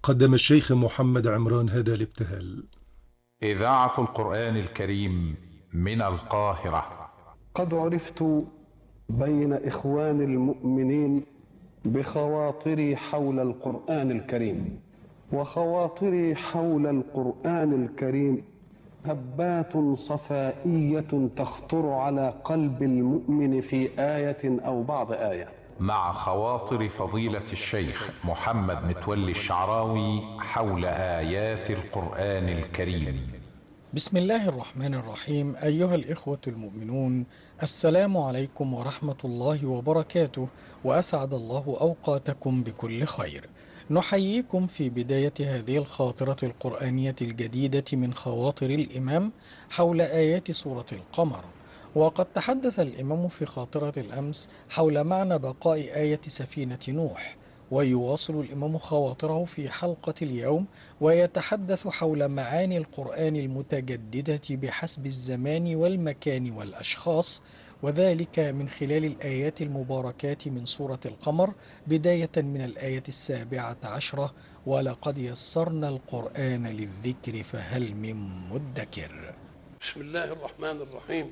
قدم الشيخ محمد عمران هذا الابتهال إذاعة القرآن الكريم من القاهرة قد عرفت بين إخوان المؤمنين بخواطري حول القرآن الكريم وخواطري حول القرآن الكريم هبات صفائية تخطر على قلب المؤمن في آية أو بعض آية مع خواطر فضيلة الشيخ محمد متولي الشعراوي حول آيات القرآن الكريم بسم الله الرحمن الرحيم أيها الإخوة المؤمنون السلام عليكم ورحمة الله وبركاته وأسعد الله أوقاتكم بكل خير نحييكم في بداية هذه الخاطرة القرآنية الجديدة من خواطر الإمام حول آيات سورة القمر وقد تحدث الإمام في خاطرة الأمس حول معنى بقاء آية سفينة نوح ويواصل الإمام خواطره في حلقة اليوم ويتحدث حول معاني القرآن المتجددة بحسب الزمان والمكان والأشخاص وذلك من خلال الآيات المباركات من سورة القمر بداية من الآية السابعة عشرة ولقد يسرنا القرآن للذكر فهل من مدكر بسم الله الرحمن الرحيم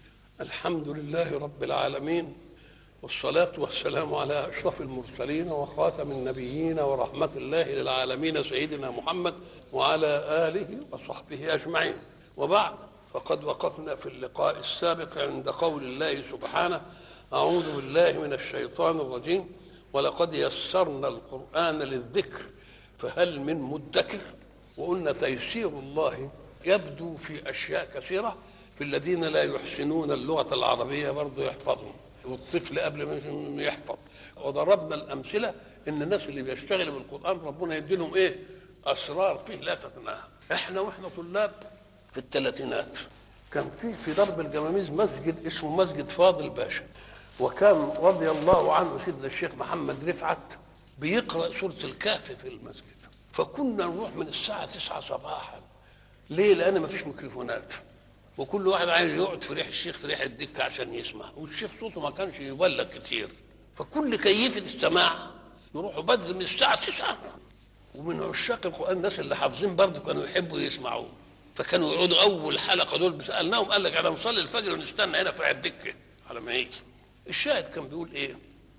الحمد لله رب العالمين والصلاة والسلام على أشرف المرسلين وخاتم النبيين ورحمة الله للعالمين سيدنا محمد وعلى آله وصحبه أجمعين وبعد فقد وقفنا في اللقاء السابق عند قول الله سبحانه أعوذ بالله من الشيطان الرجيم ولقد يسرنا القرآن للذكر فهل من مدكر وقلنا تيسير الله يبدو في أشياء كثيرة في الذين لا يحسنون اللغة العربية برضه يحفظون والطفل قبل ما يحفظ وضربنا الأمثلة إن الناس اللي بيشتغلوا بالقرآن ربنا يدي لهم إيه أسرار فيه لا تتناهى إحنا وإحنا طلاب في الثلاثينات كان في في درب الجماميز مسجد اسمه مسجد فاضل باشا وكان رضي الله عنه سيدنا الشيخ محمد رفعت بيقرأ سورة الكهف في المسجد فكنا نروح من الساعة 9 صباحا ليه؟ لأن ما فيش ميكروفونات وكل واحد عايز يقعد في ريح الشيخ في ريح الدكة عشان يسمع والشيخ صوته ما كانش يبلغ كتير فكل كيفة السماع يروحوا بدري من الساعة 9 ومن عشاق القرآن الناس اللي حافظين برضه كانوا يحبوا يسمعوه فكانوا يقعدوا أول حلقة دول سألناهم قال لك أنا نصلي الفجر ونستنى هنا في ريح الدكة على ما يجي الشاهد كان بيقول إيه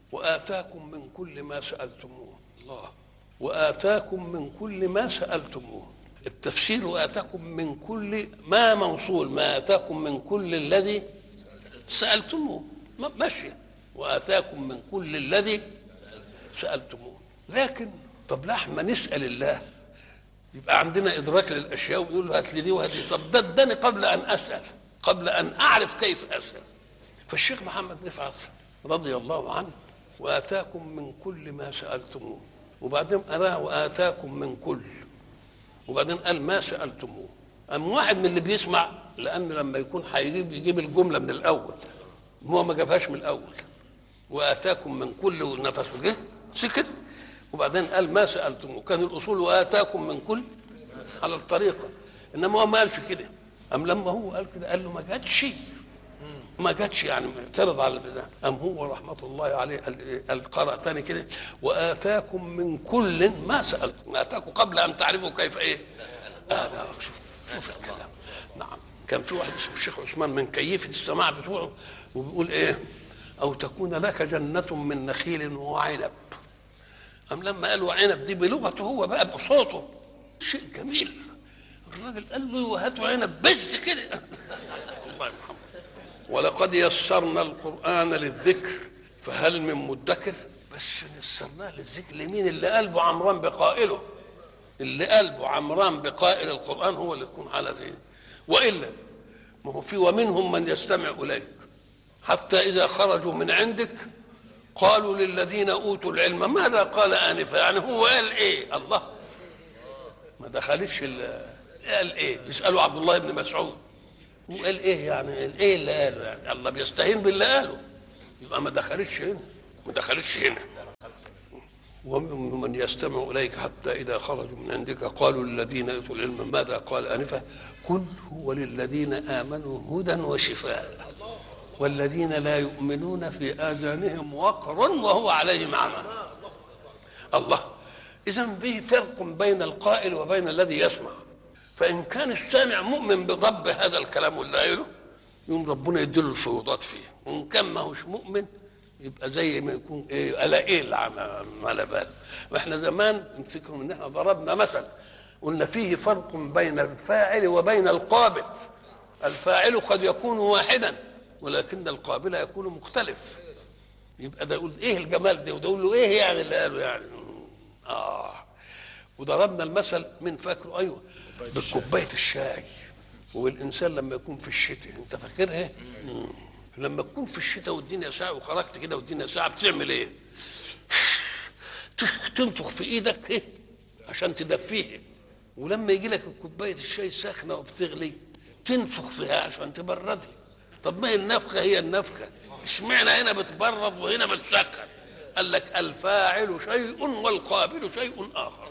وآتاكم من كل ما سألتموه الله وآتاكم من كل ما سألتموه التفسير واتاكم من كل ما موصول ما اتاكم من كل الذي سالتموه ماشي واتاكم من كل الذي سالتموه لكن طب لحما نسال الله يبقى عندنا ادراك للاشياء ونقول له هات لي دي وهات لي طب ده اداني قبل ان اسال قبل ان اعرف كيف اسال فالشيخ محمد رفعت رضي الله عنه واتاكم من كل ما سالتموه وبعدين اراه واتاكم من كل وبعدين قال ما سالتموه أم واحد من اللي بيسمع لأن لما يكون هيجيب يجيب الجملة من الأول هو ما جابهاش من الأول وآتاكم من كل نفس جه سكت وبعدين قال ما سألتموه كان الأصول وآتاكم من كل على الطريقة إنما هو ما قالش كده أم لما هو قال كده قال له ما جاتش ما جاتش يعني اعترض على البتاع أم هو رحمة الله عليه قال قرأ تاني كده وآتاكم من كل ما سألتم آتاكم قبل أن تعرفوا كيف إيه هذا آه شوف شوف الكلام نعم كان في واحد اسمه الشيخ عثمان من كيفة السماع بتوعه وبيقول إيه أو تكون لك جنة من نخيل وعنب أم لما قال وعنب دي بلغته هو بقى بصوته شيء جميل الراجل قال له هاتوا عنب بس كده الله يرحمه ولقد يسرنا القرآن للذكر فهل من مدكر بس يسرناه للذكر لمين اللي قلبه عمران بقائله اللي قلبه عمران بقائل القرآن هو اللي يكون على زين وإلا ما هو في ومنهم من يستمع إليك حتى إذا خرجوا من عندك قالوا للذين أوتوا العلم ماذا قال آنفا يعني هو قال إيه الله ما دخلش قال إيه يسألوا عبد الله بن مسعود وقال ايه يعني ايه اللي قاله يعني الله بيستهين باللي قاله يبقى ما دخلتش هنا ما دخلتش هنا ومنهم من يستمع اليك حتى اذا خرجوا من عندك قالوا للذين اوتوا العلم ماذا قال انفه قل هو للذين امنوا هدى وشفاء والذين لا يؤمنون في اذانهم وقر وهو عليهم عمى الله اذا فيه فرق بين القائل وبين الذي يسمع فان كان السامع مؤمن برب هذا الكلام واللي قايله يوم ربنا يديله الفيوضات فيه وان كان ما هوش مؤمن يبقى زي ما يكون ايه الاقيل على على بال واحنا زمان نفتكروا ان احنا ضربنا مثل قلنا فيه فرق بين الفاعل وبين القابل الفاعل قد يكون واحدا ولكن القابل يكون مختلف يبقى ده يقول ايه الجمال ده وده يقول له ايه يعني اللي قاله يعني اه وضربنا المثل من فاكره ايوه بكوبايه الشاي والانسان لما يكون في الشتاء انت فاكرها مم. لما تكون في الشتاء والدنيا ساعه وخرجت كده والدنيا ساعه بتعمل ايه تنفخ في ايدك ايه عشان تدفيه ولما يجي لك كوبايه الشاي ساخنه وبتغلي تنفخ فيها عشان تبردها طب ما هي النفخه هي النفخه اشمعنى هنا بتبرد وهنا بتسخن قال لك الفاعل شيء والقابل شيء اخر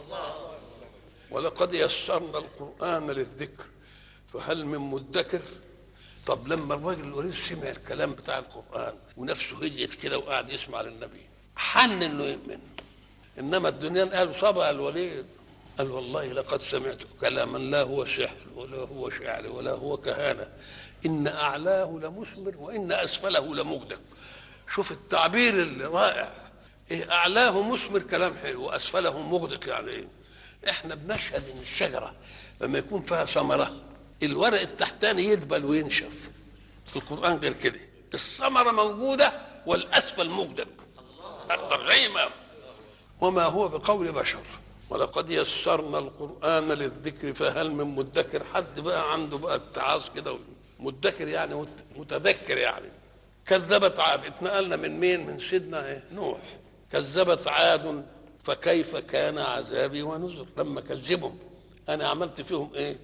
ولقد يسرنا القران للذكر فهل من مدكر طب لما الراجل الوليد سمع الكلام بتاع القران ونفسه هديت كده وقعد يسمع للنبي حن انه يؤمن انما الدنيا قال صبا الوليد قال والله لقد سمعت كلاما لا هو سحر ولا هو شعر ولا هو كهانه ان اعلاه لمثمر وان اسفله لمغدق شوف التعبير الرائع إيه اعلاه مثمر كلام حلو واسفله مغدق يعني ايه احنا بنشهد ان الشجره لما يكون فيها ثمره الورق التحتاني يدبل وينشف في القران غير كده الثمره موجوده والاسفل مغدق اكثر زي ما وما هو بقول بشر ولقد يسرنا القرآن للذكر فهل من مدكر حد بقى عنده بقى اتعاظ كده مدكر يعني متذكر يعني كذبت عاد اتنقلنا من مين من سيدنا ايه نوح كذبت عاد فكيف كان عذابي ونذر لما كذبهم انا عملت فيهم ايه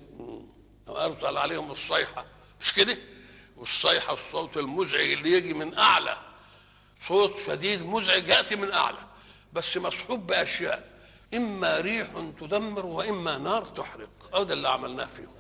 ارسل عليهم الصيحه مش كده والصيحه الصوت المزعج اللي يجي من اعلى صوت شديد مزعج ياتي من اعلى بس مصحوب باشياء اما ريح تدمر واما نار تحرق او ده اللي عملناه فيهم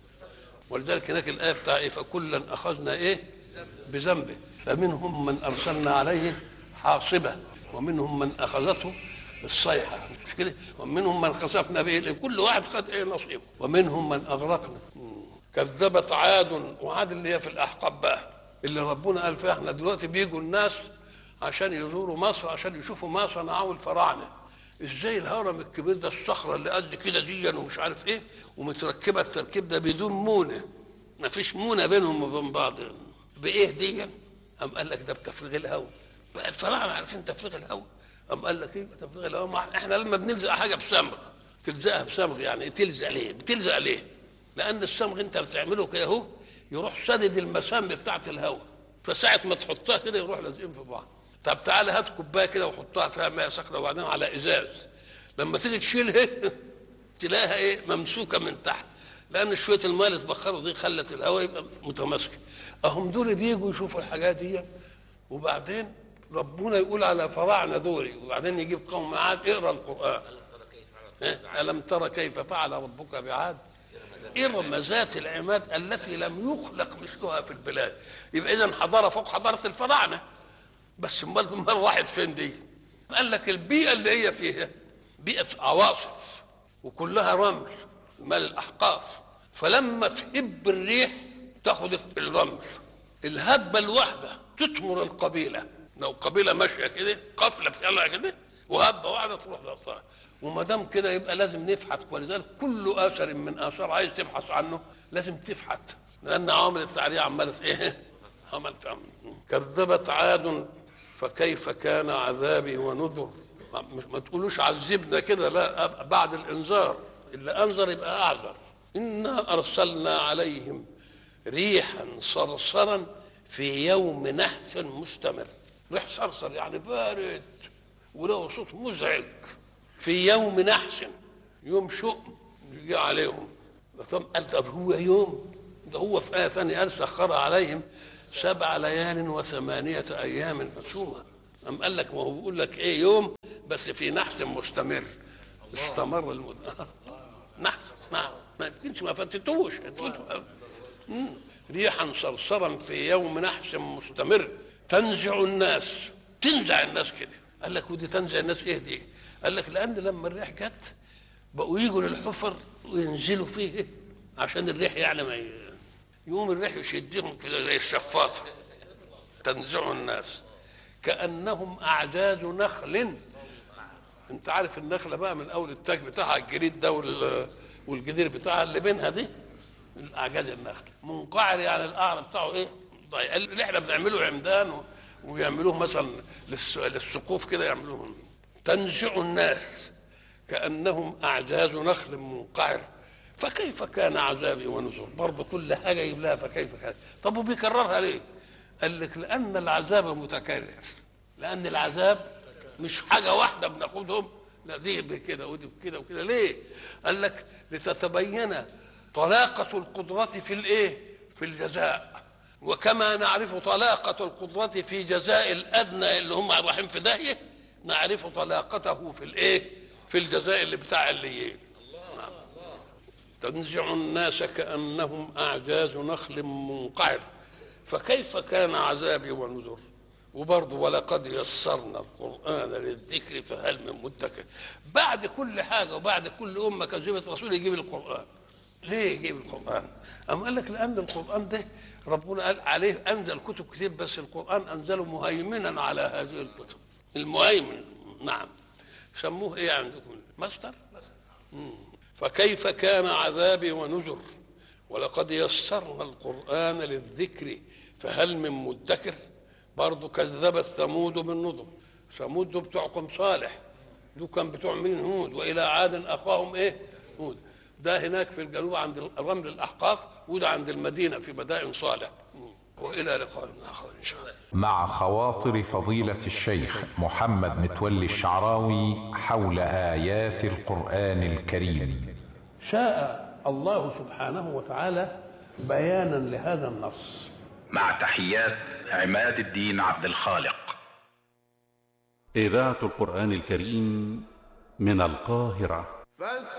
ولذلك هناك الايه بتاع ايه فكلا اخذنا ايه بذنبه فمنهم من ارسلنا عليه حاصبه ومنهم من اخذته الصيحه مش كده ومنهم من خسفنا به كل واحد خد ايه نصيبه ومنهم من اغرقنا كذبت عاد وعاد اللي هي في الاحقاب بقى اللي ربنا قال فيها احنا دلوقتي بيجوا الناس عشان يزوروا مصر عشان يشوفوا ما صنعوا الفراعنه ازاي الهرم الكبير ده الصخره اللي قد كده دي ومش عارف ايه ومتركبه التركيب ده بدون مونه ما فيش مونه بينهم وبين بعض بايه دي قام قال لك ده بتفريغ الهواء بقى الفراعنه عارفين تفريغ الهواء قام قال لك ايه تفريغ الهواء احنا لما بنلزق حاجه بصمغ تلزقها بصمغ يعني تلزق ليه بتلزق ليه لان الصمغ انت بتعمله كده اهو يروح سدد المسام بتاعت الهواء فساعه ما تحطها كده يروح لازقين في بعض طب تعالى هات كوبايه كده وحطها فيها ماء سخنه وبعدين على ازاز لما تيجي تشيلها تلاقيها ايه ممسوكه من تحت لان شويه الماء اللي تبخروا دي خلت الهواء يبقى متماسك اهم دول بيجوا يشوفوا الحاجات دي وبعدين ربنا يقول على فراعنه دوري وبعدين يجيب قوم عاد اقرا القران الم ترى كيف فعل ربك بعاد إرم ذات العماد التي لم يخلق مثلها في البلاد يبقى إذا حضارة فوق حضارة الفراعنة بس امال امال راحت فين دي؟ قال لك البيئه اللي هي فيها بيئه عواصف وكلها رمل مال الاحقاف فلما تهب الريح تاخد الرمل الهبه الواحده تثمر القبيله لو قبيله ماشيه كده قفله بتطلع كده وهبه واحده تروح ضغطها وما دام كده يبقى لازم نفحت ولذلك كل اثر من اثار عايز تبحث عنه لازم تفحت لان عوامل التعريه عماله ايه؟ عملت كذبت عاد فكيف كان عذابي ونذر ما تقولوش عذبنا كده لا بعد الانذار اللي انذر يبقى اعذر انا ارسلنا عليهم ريحا صرصرا في يوم نحس مستمر ريح صرصر يعني بارد وله صوت مزعج في يوم نحس يوم شؤم يجي عليهم طب قال طب هو يوم ده هو في آية ثانية قال سخر عليهم سبع ليال وثمانية أيام حسومة أم قال لك ما هو بيقول لك إيه يوم بس في نحس مستمر استمر المدة نحس ما ما يمكنش ما فتتوش ريحا صرصرا في يوم نحس مستمر تنزع الناس تنزع الناس كده قال لك ودي تنزع الناس ايه دي قال لك لان لما الريح جت بقوا يجوا للحفر وينزلوا فيه عشان الريح يعني ما ي... يقوم الريح يشدهم كده زي الشفاطه تنزع الناس كانهم اعجاز نخل انت عارف النخله بقى من اول التاج بتاعها الجريد ده وال... والجدير بتاعها اللي بينها دي الاعجاز النخل منقعر يعني القعر بتاعه ايه ضيق اللي احنا بنعمله عمدان و... ويعملوه مثلا للس... للسقوف كده يعملوه تنزع الناس كانهم اعجاز نخل منقعر فكيف كان عذابي ونذر برضه كل حاجه يجيب لها فكيف كان طب وبيكررها ليه قال لك لان العذاب متكرر لان العذاب مش حاجه واحده بناخدهم لا دي بكده ودي بكده وكده ليه قال لك لتتبين طلاقه القدره في الايه في الجزاء وكما نعرف طلاقه القدره في جزاء الادنى اللي هم رايحين في داهيه نعرف طلاقته في الايه في الجزاء اللي بتاع الليين تنزع الناس كأنهم أعجاز نخل منقعر فكيف كان عذابي ونذر وبرضه ولقد يسرنا القرآن للذكر فهل من مدكر بعد كل حاجة وبعد كل أمة كذبت رسول يجيب القرآن ليه يجيب القرآن أم قال لك لأن القرآن ده ربنا قال عليه أنزل كتب كتير بس القرآن أنزله مهيمنا على هذه الكتب المهيمن نعم سموه إيه عندكم مصدر مم. فكيف كان عذابي ونذر ولقد يسرنا القرآن للذكر فهل من مدكر برضه كذبت ثمود بالنذر ثمود دول بتوعكم صالح دول كان بتوع مين هود والى عاد اخاهم ايه هود ده هناك في الجنوب عند الرمل الاحقاف وده عند المدينه في مدائن صالح والى لقاء اخر ان شاء الله مع خواطر فضيلة الشيخ محمد متولي الشعراوي حول آيات القرآن الكريم شاء الله سبحانه وتعالى بيانا لهذا النص مع تحيات عماد الدين عبد الخالق إذاعة القرآن الكريم من القاهرة فاستمعوا